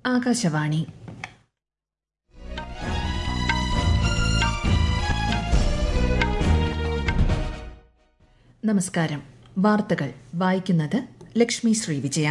ആകാശവാണി നമസ്കാരം വാർത്തകൾ വായിക്കുന്നത് ലക്ഷ്മി ശ്രീവിജയ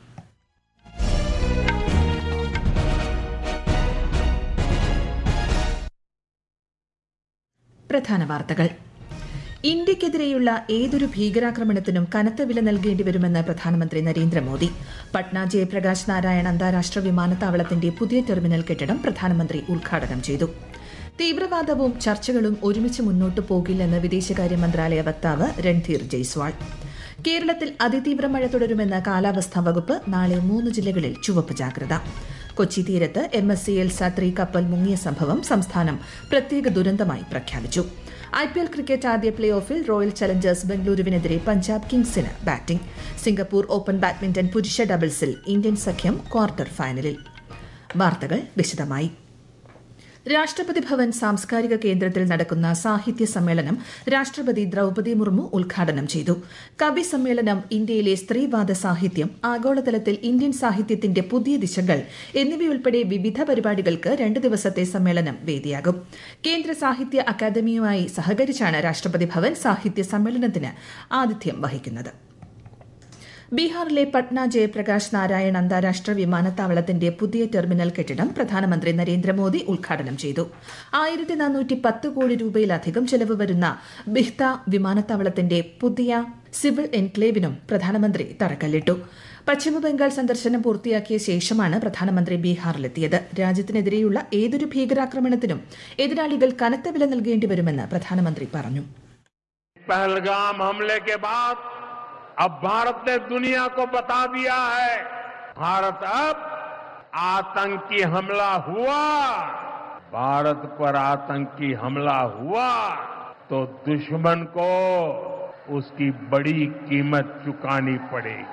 പ്രധാന വാർത്തകൾ ഇന്ത്യക്കെതിരെയുള്ള ഏതൊരു ഭീകരാക്രമണത്തിനും കനത്ത വില നൽകേണ്ടി വരുമെന്ന് പ്രധാനമന്ത്രി നരേന്ദ്രമോദി പട്ന ജയപ്രകാശ് നാരായൺ അന്താരാഷ്ട്ര വിമാനത്താവളത്തിന്റെ പുതിയ ടെർമിനൽ കെട്ടിടം പ്രധാനമന്ത്രി ഉദ്ഘാടനം ചെയ്തു തീവ്രവാദവും ചർച്ചകളും ഒരുമിച്ച് മുന്നോട്ടു പോകില്ലെന്ന് വിദേശകാര്യ മന്ത്രാലയ വക്താവ് രൺധീർ ജയ്സ്വാൾ കേരളത്തിൽ അതിതീവ്ര മഴ തുടരുമെന്ന് കാലാവസ്ഥാ വകുപ്പ് നാളെ മൂന്ന് ജില്ലകളിൽ ചുവപ്പ് ജാഗ്രത കൊച്ചി തീരത്ത് M S C Elsa കപ്പൽ മുങ്ങിയ സംഭവം സംസ്ഥാനം പ്രത്യേക ദുരന്തമായി പ്രഖ്യാപിച്ചു ഐ പി എൽ ക്രിക്കറ്റ് ആദ്യ പ്ലേ ഓഫിൽ റോയൽ ചലഞ്ചേഴ്സ് ബംഗളൂരുവിനെതിരെ പഞ്ചാബ് കിങ്സിന് ബാറ്റിംഗ് സിംഗപ്പൂർ ഓപ്പൺ ബാഡ്മിന്റൺ പുരുഷ ഡബിൾസിൽ ഇന്ത്യൻ സഖ്യം ക്വാർട്ടർ ഫൈനലിൽ വാർത്തകൾ വിശദമായി രാഷ്ട്രപതി ഭവൻ സാംസ്കാരിക കേന്ദ്രത്തിൽ നടക്കുന്ന സാഹിത്യ സമ്മേളനം രാഷ്ട്രപതി ദ്രൌപതി മുർമു ഉദ്ഘാടനം ചെയ്തു കവി സമ്മേളനം ഇന്ത്യയിലെ സ്ത്രീവാദ സാഹിത്യം ആഗോളതലത്തിൽ ഇന്ത്യൻ സാഹിത്യത്തിന്റെ പുതിയ ദിശകൾ എന്നിവയുൾപ്പെടെ വിവിധ പരിപാടികൾക്ക് രണ്ട് ദിവസത്തെ സമ്മേളനം വേദിയാകും കേന്ദ്ര സാഹിത്യ അക്കാദമിയുമായി സഹകരിച്ചാണ് രാഷ്ട്രപതി ഭവൻ സാഹിത്യ സമ്മേളനത്തിന് ആതിഥ്യം വഹിക്കുന്നത് ബീഹാറിലെ പട്ന ജയപ്രകാശ് നാരായൺ അന്താരാഷ്ട്ര വിമാനത്താവളത്തിന്റെ പുതിയ ടെർമിനൽ കെട്ടിടം പ്രധാനമന്ത്രി നരേന്ദ്രമോദി ഉദ്ഘാടനം ചെയ്തു ആയിരത്തി നാനൂറ്റി പത്ത് കോടി രൂപയിലധികം ചെലവ് വരുന്ന ബിഹ്ത വിമാനത്താവളത്തിന്റെ പുതിയ സിവിൽ എൻക്ലേവിനും പ്രധാനമന്ത്രി തറക്കല്ലിട്ടു പശ്ചിമബംഗാൾ സന്ദർശനം പൂർത്തിയാക്കിയ ശേഷമാണ് പ്രധാനമന്ത്രി ബീഹാറിലെത്തിയത് രാജ്യത്തിനെതിരെയുള്ള ഏതൊരു ഭീകരാക്രമണത്തിനും എതിരാളികൾ കനത്ത വില നൽകേണ്ടി വരുമെന്ന് പ്രധാനമന്ത്രി പറഞ്ഞു पहलगाम हमले के बाद अब भारत ने दुनिया को बता दिया है भारत अब आतंकी हमला हुआ भारत पर आतंकी हमला हुआ तो दुश्मन को उसकी बड़ी कीमत चुकानी पड़ेगी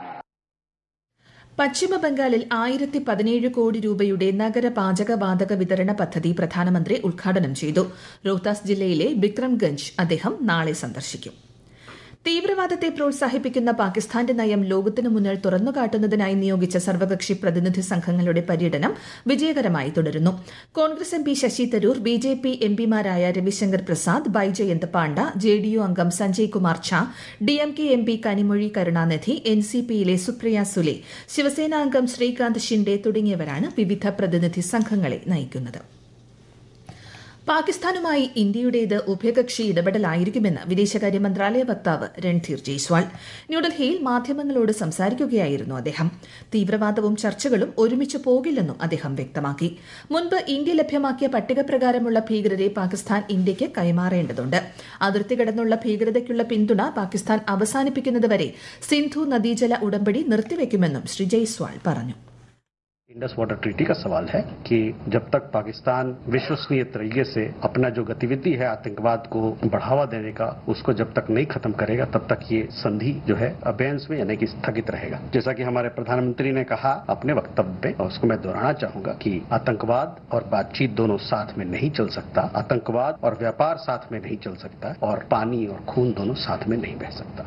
പശ്ചിമ ബംഗാളിൽ ആയിരത്തി പതിനേഴ് കോടി രൂപയുടെ നഗര പാചകവാതക വിതരണ പദ്ധതി പ്രധാനമന്ത്രി ഉദ്ഘാടനം ചെയ്തു റോഹ്താസ് ജില്ലയിലെ ബിക്രംഗഞ്ച് അദ്ദേഹം നാളെ സന്ദർശിക്കും തീവ്രവാദത്തെ പ്രോത്സാഹിപ്പിക്കുന്ന പാകിസ്ഥാന്റെ നയം ലോകത്തിനു മുന്നിൽ തുറന്നുകാട്ടുന്നതിനായി നിയോഗിച്ച സർവകക്ഷി പ്രതിനിധി സംഘങ്ങളുടെ പര്യടനം വിജയകരമായി തുടരുന്നു Congress M P Shashi Tharoor B J P M പിമാരായ Ravishankar Prasad Baijayant Panda J D U അംഗം Sanjay Kumar Jha D M K M P Kanimozhi Karunanidhi N C പിയിലെ സുപ്രിയ സുലെ ശിവസേന അംഗം ശ്രീകാന്ത് ഷിൻഡെ തുടങ്ങിയവരാണ് വിവിധ പ്രതിനിധി സംഘങ്ങളെ നയിക്കുന്നത് പാകിസ്ഥാനുമായി ഇന്ത്യയുടേത് ഉഭയകക്ഷി ഇടപെടലായിരിക്കുമെന്ന് വിദേശകാര്യ മന്ത്രാലയ വക്താവ് രൺധീർ ജയ്സ്വാൾ ന്യൂഡൽഹിയിൽ മാധ്യമങ്ങളോട് സംസാരിക്കുകയായിരുന്നു അദ്ദേഹം തീവ്രവാദവും ചർച്ചകളും ഒരുമിച്ച് പോകില്ലെന്നും അദ്ദേഹം വ്യക്തമാക്കി മുൻപ് ഇന്ത്യ ലഭ്യമാക്കിയ പട്ടിക പ്രകാരമുള്ള ഭീകരരെ പാകിസ്ഥാൻ ഇന്ത്യയ്ക്ക് കൈമാറേണ്ടതുണ്ട് അതിർത്തി കടന്നുള്ള ഭീകരതയ്ക്കുള്ള പിന്തുണ പാകിസ്ഥാൻ അവസാനിപ്പിക്കുന്നതുവരെ സിന്ധു നദീജല ഉടമ്പടി നിർത്തിവെക്കുമെന്നും ശ്രീ ജയ്സ്വാൾ പറഞ്ഞു इंडस वाटर ट्रीटी का सवाल है कि जब तक पाकिस्तान विश्वसनीय तरीके से अपना जो गतिविधि है आतंकवाद को बढ़ावा देने का उसको जब तक नहीं खत्म करेगा तब तक ये संधि जो है अबेंस में यानी कि स्थगित रहेगा जैसा कि हमारे प्रधानमंत्री ने कहा अपने वक्तव्य में और उसको मैं दोहराना चाहूंगा कि आतंकवाद और बातचीत दोनों साथ में नहीं चल सकता आतंकवाद और व्यापार साथ में नहीं चल सकता और पानी और खून दोनों साथ में नहीं बह सकता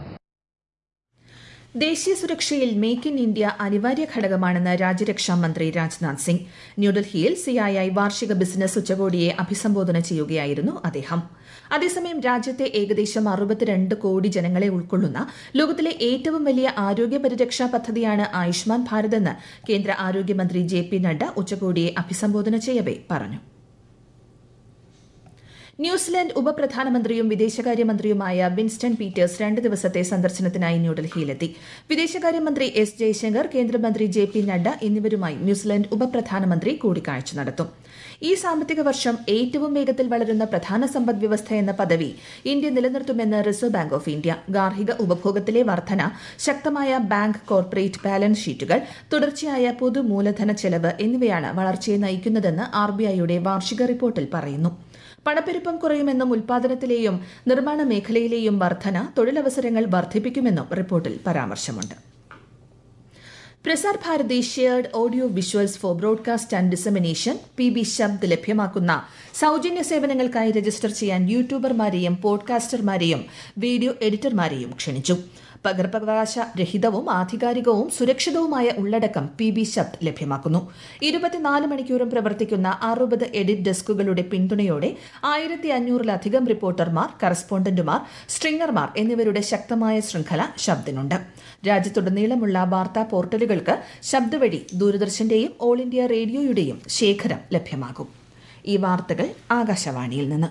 ദേശീയ സുരക്ഷയിൽ മേക്ക് ഇൻ ഇന്ത്യ അനിവാര്യ ഘടകമാണെന്ന് രാജ്യരക്ഷാ മന്ത്രി രാജ്നാഥ് സിംഗ് ന്യൂഡൽഹിയിൽ സിഐഐ വാർഷിക ബിസിനസ് ഉച്ചകോടിയെ അഭിസംബോധന ചെയ്യുകയായിരുന്നു അദ്ദേഹം അതേസമയം രാജ്യത്തെ ഏകദേശം അറുപത്തിരണ്ട് കോടി ജനങ്ങളെ ഉൾക്കൊള്ളുന്ന ലോകത്തിലെ ഏറ്റവും വലിയ ആരോഗ്യ പരിരക്ഷാ പദ്ധതിയാണ് ആയുഷ്മാൻ ഭാരത് എന്ന് കേന്ദ്ര ആരോഗ്യമന്ത്രി ജെ പി നഡ്ഡ ഉച്ചകോടിയെ അഭിസംബോധന ചെയ്യവെ പറഞ്ഞു ന്യൂസിലാൻഡ് ഉപപ്രധാനമന്ത്രിയും വിദേശകാര്യമന്ത്രിയുമായ വിൻസ്റ്റൺ പീറ്റേഴ്സ് രണ്ട് ദിവസത്തെ സന്ദർശനത്തിനായി ന്യൂഡൽഹിയിലെത്തി വിദേശകാര്യമന്ത്രി എസ് ജയശങ്കർ കേന്ദ്രമന്ത്രി ജെ പി നഡ്ഡ എന്നിവരുമായി ന്യൂസിലാൻഡ് ഉപപ്രധാനമന്ത്രി കൂടിക്കാഴ്ച നടത്തും ഈ സാമ്പത്തിക വർഷം ഏറ്റവും വേഗത്തിൽ വളരുന്ന പ്രധാന സമ്പദ് വ്യവസ്ഥ എന്ന പദവി ഇന്ത്യ നിലനിർത്തുമെന്ന് റിസർവ് ബാങ്ക് ഓഫ് ഇന്ത്യ ഗാർഹിക ഉപഭോഗത്തിലെ വർധന ശക്തമായ ബാങ്ക് കോർപ്പറേറ്റ് ബാലൻസ് ഷീറ്റുകൾ തുടർച്ചയായ പൊതുമൂലധന ചെലവ് എന്നിവയാണ് വളർച്ചയെ നയിക്കുന്നതെന്ന് ആർബിഐയുടെ വാർഷിക റിപ്പോർട്ടിൽ പറയുന്നു പണപ്പെരുപ്പം കുറയുമെന്നും ഉൽപാദനത്തിലെയും നിർമ്മാണ മേഖലയിലെയും വർധന തൊഴിലവസരങ്ങൾ വർദ്ധിപ്പിക്കുമെന്നും റിപ്പോർട്ടിൽ പരാമർശമുണ്ട് Prasar Bharati shared audio visuals for broadcast and dissemination P B Shabd ലഭ്യമാക്കുന്ന സൌജന്യ സേവനങ്ങൾക്കായി രജിസ്റ്റർ ചെയ്യാൻ യൂട്യൂബർമാരെയും പോഡ്കാസ്റ്റർമാരെയും വീഡിയോ എഡിറ്റർമാരെയും ക്ഷണിച്ചു പകർപ്പവകാശ രഹിതവും ആധികാരികവും സുരക്ഷിതവുമായ ഉള്ളടക്കം പി ബി ശബ്ദ് ലഭ്യമാക്കുന്നു ഇരുപത്തിനാല് മണിക്കൂറും പ്രവർത്തിക്കുന്ന അറുപത് എഡിറ്റ് ഡെസ്കുകളുടെ പിന്തുണയോടെ ആയിരത്തി അഞ്ഞൂറിലധികം റിപ്പോർട്ടർമാർ കറസ്പോണ്ടന്റുമാർ സ്ട്രിംഗർമാർ എന്നിവരുടെ ശക്തമായ ശൃംഖല ശബ്ദിനുണ്ട് രാജ്യത്തുടനീളമുള്ള വാർത്താ പോർട്ടലുകൾക്ക് ശബ്ദവഴി ദൂരദർശന്റെയും ഓൾ ഇന്ത്യ റേഡിയോയുടെയും ശേഖരം ലഭ്യമാകും ഈ വാർത്തകൾ ആകാശവാണിയിൽ നിന്ന്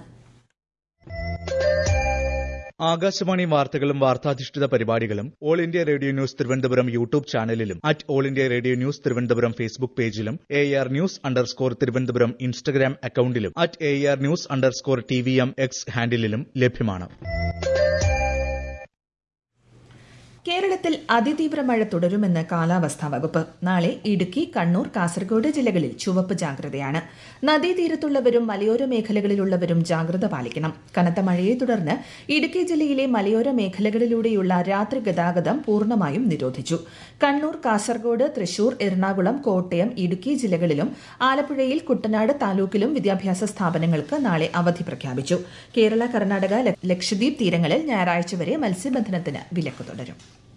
ആകാശവാണി വാർത്തകളും വാർത്താധിഷ്ഠിത പരിപാടികളും all India radio news Thiruvananthapuram YouTube ചാനലിലും at all India radio news Thiruvananthapuram Facebook പേജിലും A R news underscore Thiruvananthapuram Instagram അക്കൌണ്ടിലും at A R news underscore T V M X ഹാൻഡിലും ലഭ്യമാണ് കേരളത്തിൽ അതിതീവ്ര മഴ തുടരുമെന്ന് കാലാവസ്ഥാ വകുപ്പ് നാളെ ഇടുക്കി കണ്ണൂർ കാസർഗോഡ് ജില്ലകളിൽ ചുവപ്പ് ജാഗ്രതയാണ് നദീതീരത്തുള്ളവരും മലയോര മേഖലകളിലുള്ളവരും ജാഗ്രത പാലിക്കണം കനത്ത മഴയെ തുടർന്ന് ഇടുക്കി ജില്ലയിലെ മലയോര മേഖലകളിലൂടെയുള്ള രാത്രി ഗതാഗതം പൂർണ്ണമായും നിരോധിച്ചു കണ്ണൂർ കാസർഗോഡ് തൃശൂർ എറണാകുളം കോട്ടയം ഇടുക്കി ജില്ലകളിലും ആലപ്പുഴയിൽ കുട്ടനാട് താലൂക്കിലും വിദ്യാഭ്യാസ സ്ഥാപനങ്ങൾക്ക് നാളെ അവധി പ്രഖ്യാപിച്ചു കേരള കർണാടക ലക്ഷദ്വീപ് തീരങ്ങളിൽ ഞായറാഴ്ച വരെ മത്സ്യബന്ധനത്തിന് വിലക്ക് തുടരും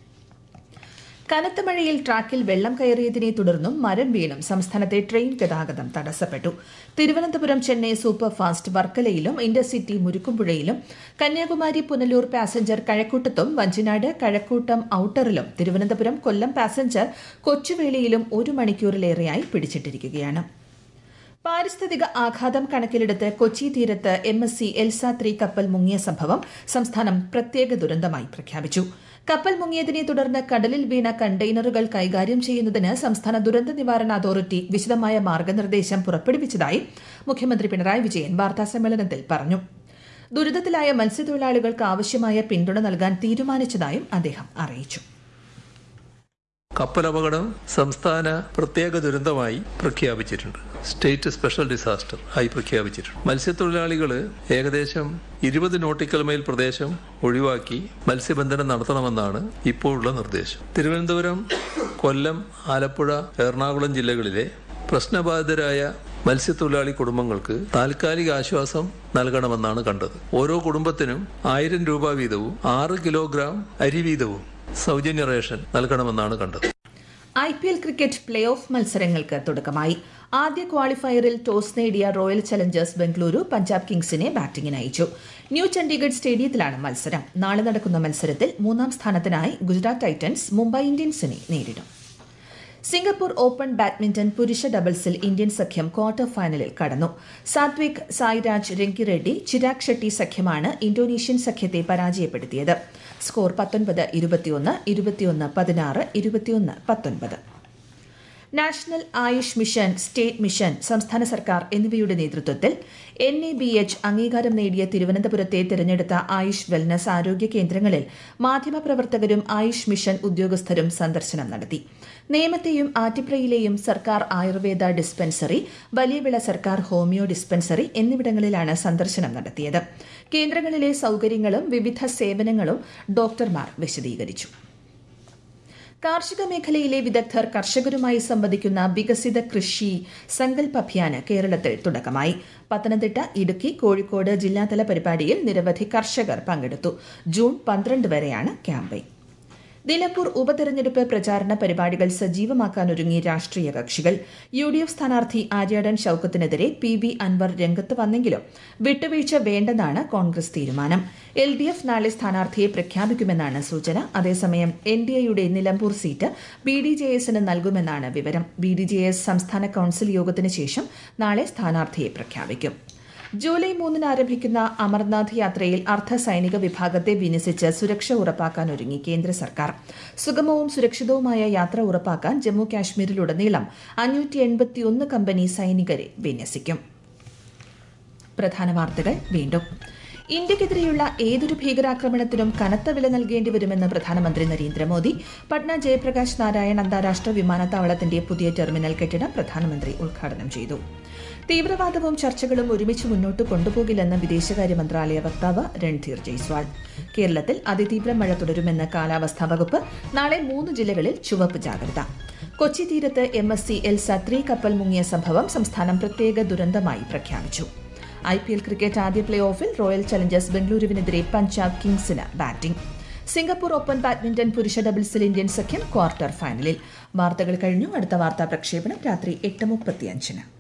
കനത്ത മഴയിൽ ട്രാക്കിൽ വെള്ളം കയറിയതിനെ തുടർന്നും മരം വീണും സംസ്ഥാനത്തെ ട്രെയിൻ ഗതാഗതം തടസ്സപ്പെട്ടു തിരുവനന്തപുരം ചെന്നൈ സൂപ്പർ ഫാസ്റ്റ് വർക്കലയിലും ഇന്റർസിറ്റി മുരുക്കുംപുഴയിലും കന്യാകുമാരി പുനലൂർ പാസഞ്ചർ കഴക്കൂട്ടത്തും വഞ്ചിനാട് കഴക്കൂട്ടം ഔട്ടറിലും തിരുവനന്തപുരം കൊല്ലം പാസഞ്ചർ കൊച്ചുവേളിയിലും ഒരു മണിക്കൂറിലേറെയായി പിടിച്ചിട്ടിരിക്കുകയാണ് പാരിസ്ഥിതിക ആഘാതം കണക്കിലെടുത്ത് കൊച്ചി തീരത്ത് M S C Elsa three കപ്പൽ മുങ്ങിയ സംഭവം സംസ്ഥാനം പ്രത്യേക ദുരന്തമായി പ്രഖ്യാപിച്ചു കപ്പൽ മുങ്ങിയതിനെ തുടർന്ന് കടലിൽ വീണ കണ്ടെയ്നറുകൾ കൈകാര്യം ചെയ്യുന്നതിന് സംസ്ഥാന ദുരന്ത നിവാരണ അതോറിറ്റി വിശദമായ മാർഗനിർദ്ദേശം പുറപ്പെടുവിച്ചതായി മുഖ്യമന്ത്രി പിണറായി വിജയൻ വാർത്താസമ്മേളനത്തിൽ പറഞ്ഞു ദുരിതത്തിലായ മത്സ്യത്തൊഴിലാളികൾക്ക് ആവശ്യമായ പിന്തുണ നൽകാൻ തീരുമാനിച്ചതായും അദ്ദേഹം അറിയിച്ചു കപ്പലപകടം സംസ്ഥാന പ്രത്യേക ദുരന്തമായി പ്രഖ്യാപിച്ചിട്ടുണ്ട് സ്റ്റേറ്റ് സ്പെഷ്യൽ ഡിസാസ്റ്റർ ആയി പ്രഖ്യാപിച്ചിട്ടുണ്ട് മത്സ്യത്തൊഴിലാളികൾ ഏകദേശം ഇരുപത് നോട്ടിക്കൽ മൈൽ പ്രദേശം ഒഴിവാക്കി മത്സ്യബന്ധനം നടത്തണമെന്നാണ് ഇപ്പോഴുള്ള നിർദ്ദേശം തിരുവനന്തപുരം കൊല്ലം ആലപ്പുഴ എറണാകുളം ജില്ലകളിലെ പ്രശ്നബാധിതരായ മത്സ്യത്തൊഴിലാളി കുടുംബങ്ങൾക്ക് താൽക്കാലിക ആശ്വാസം നൽകണമെന്നാണ് കണ്ടത് ഓരോ കുടുംബത്തിനും ആയിരം രൂപ വീതവും ആറ് കിലോഗ്രാം അരി വീതവും സൗജന്യ റേഷൻ നൽകണമെന്നാണ് കണ്ടത് I P L cricket play off മത്സരങ്ങൾക്ക് തുടക്കമായി ആദ്യ ക്വാളിഫയറിൽ ടോസ് നേടിയ റോയൽ ചലഞ്ചേഴ്സ് ബംഗളൂരു പഞ്ചാബ് കിങ്സിനെ ബാറ്റിംഗിന് അയച്ചു ന്യൂ ചണ്ഡീഗഡ് സ്റ്റേഡിയത്തിലാണ് മത്സരം നാളെ നടക്കുന്ന മത്സരത്തിൽ മൂന്നാം സ്ഥാനത്തിനായി ഗുജറാത്ത് ടൈറ്റൻസ് മുംബൈ ഇന്ത്യൻസിനെ നേരിടും സിംഗപ്പൂർ ഓപ്പൺ ബാഡ്മിന്റൺ പുരുഷ ഡബിൾസിൽ ഇന്ത്യൻ സഖ്യം ക്വാർട്ടർ ഫൈനലിൽ കടന്നു സാത്വിക് സായിരാജ് രംഗിറെഡ്ഡി ചിരാഗ് ഷെട്ടി സഖ്യമാണ് ഇന്തോനേഷ്യൻ സഖ്യത്തെ പരാജയപ്പെടുത്തിയത് സ്കോർ പത്തൊൻപത് ഇരുപത്തിയൊന്ന് ഇരുപത്തിയൊന്ന് പതിനാറ് ഇരുപത്തിയൊന്ന് പത്തൊൻപത് national Ayush mission state mission സംസ്ഥാന സർക്കാർ എന്നിവയുടെ നേതൃത്വത്തിൽ എൻ എ ബി എച്ച് അംഗീകാരം നേടിയ തിരുവനന്തപുരത്തെ തിരഞ്ഞെടുത്ത ആയുഷ് വെൽനസ് ആരോഗ്യ കേന്ദ്രങ്ങളിൽ മാധ്യമപ്രവർത്തകരും ആയുഷ് മിഷൻ ഉദ്യോഗസ്ഥരും സന്ദർശനം നടത്തി നേമത്തെയും ആറ്റിപ്രയിലെയും സർക്കാർ ആയുർവേദ ഡിസ്പെൻസറി വലിയവിള സർക്കാർ ഹോമിയോ ഡിസ്പെൻസറി എന്നിവിടങ്ങളിലാണ് സന്ദർശനം നടത്തിയത് കേന്ദ്രങ്ങളിലെ സൌകര്യങ്ങളും വിവിധ സേവനങ്ങളും ഡോക്ടർമാർ വിശദീകരിച്ചു കാർഷിക മേഖലയിലെ വിദഗ്ധർ കർഷകരുമായി സംവദിക്കുന്ന വികസിത കൃഷി സങ്കൽപ് അഭിയാന് കേരളത്തിൽ തുടക്കമായി പത്തനംതിട്ട ഇടുക്കി കോഴിക്കോട് ജില്ലാതല പരിപാടിയിൽ നിരവധി കർഷകർ പങ്കെടുത്തു ജൂൺ പന്ത്രണ്ട് വരെയാണ് ക്യാമ്പയിൻ നിലമ്പൂർ ഉപതെരഞ്ഞെടുപ്പ് പ്രചാരണ പരിപാടികൾ സജീവമാക്കാനൊരുങ്ങി രാഷ്ട്രീയ കക്ഷികൾ യു ഡി എഫ് സ്ഥാനാർത്ഥി ആര്യാടൻ ഷൌക്കത്തിനെതിരെ പി വി അൻവർ രംഗത്ത് വന്നെങ്കിലും വിട്ടുവീഴ്ച വേണ്ടെന്നാണ് കോൺഗ്രസ് തീരുമാനം എൽ ഡി എഫ് നാളെ സ്ഥാനാർത്ഥിയെ പ്രഖ്യാപിക്കുമെന്നാണ് സൂചന അതേസമയം എൻ ഡി എയുടെ Nilambur seat B D J എസിന് നൽകുമെന്നാണ് വിവരം ബി ഡി ജെ എസ് സംസ്ഥാന കൌൺസിൽ യോഗത്തിന് ശേഷം നാളെ സ്ഥാനാർത്ഥിയെ പ്രഖ്യാപിക്കും ജൂലൈ മൂന്നിന് ആരംഭിക്കുന്ന അമർനാഥ് യാത്രയിൽ അർദ്ധ സൈനിക വിഭാഗത്തെ വിന്യസിച്ച് സുരക്ഷ ഉറപ്പാക്കാൻ ഒരുങ്ങി കേന്ദ്ര സർക്കാർ സുഗമവും സുരക്ഷിതവുമായ യാത്ര ഉറപ്പാക്കാൻ ജമ്മു കാശ്മീരിലുടനീളം അഞ്ഞൂറ്റി എൺപത്തിയൊന്ന് കമ്പനി സൈനികരെ വിന്യസിക്കും പ്രധാന വാർത്തകൾ വീണ്ടും ഇന്ത്യക്കെതിരെയുള്ള ഏതൊരു ഭീകരാക്രമണത്തിനും കനത്ത വില നൽകേണ്ടി വരുമെന്ന് പ്രധാനമന്ത്രി നരേന്ദ്രമോദി പട്ന ജയപ്രകാശ് നാരായൺ അന്താരാഷ്ട്ര വിമാനത്താവളത്തിന്റെ പുതിയ ടെർമിനൽ കെട്ടിടം പ്രധാനമന്ത്രി ഉദ്ഘാടനം ചെയ്തു തീവ്രവാദവും ചർച്ചകളും ഒരുമിച്ച് മുന്നോട്ട് കൊണ്ടുപോകില്ലെന്ന് വിദേശകാര്യ മന്ത്രാലയ വക്താവ് രൺധീർ ജയ്സ്വാൾ കേരളത്തിൽ അതിതീവ്ര മഴ തുടരുമെന്ന് കാലാവസ്ഥാ വകുപ്പ് നാളെ മൂന്ന് ജില്ലകളിൽ ചുവപ്പ് ജാഗ്രത കൊച്ചി തീരത്ത് M S C Elsa കപ്പൽ മുങ്ങിയ സംഭവം സംസ്ഥാനം പ്രത്യേക ദുരന്തമായി പ്രഖ്യാപിച്ചു ഐ പി എൽ ക്രിക്കറ്റ് ആദ്യ പ്ലേ ഓഫിൽ റോയൽ ചലഞ്ചേഴ്സ് ബംഗളൂരുവിനെതിരെ പഞ്ചാബ് കിങ്സിന് ബാറ്റിംഗ് സിംഗപ്പൂർ ഓപ്പൺ ബാഡ്മിന്റൺ പുരുഷ ഡബിൾസിൽ ഇന്ത്യൻ സഖ്യം ക്വാർട്ടർ ഫൈനലിൽ വാർത്തകൾ കഴിഞ്ഞു അടുത്ത വാർത്താ പ്രക്ഷേപണം രാത്രി എട്ട് മുപ്പത്തിയഞ്ചിന്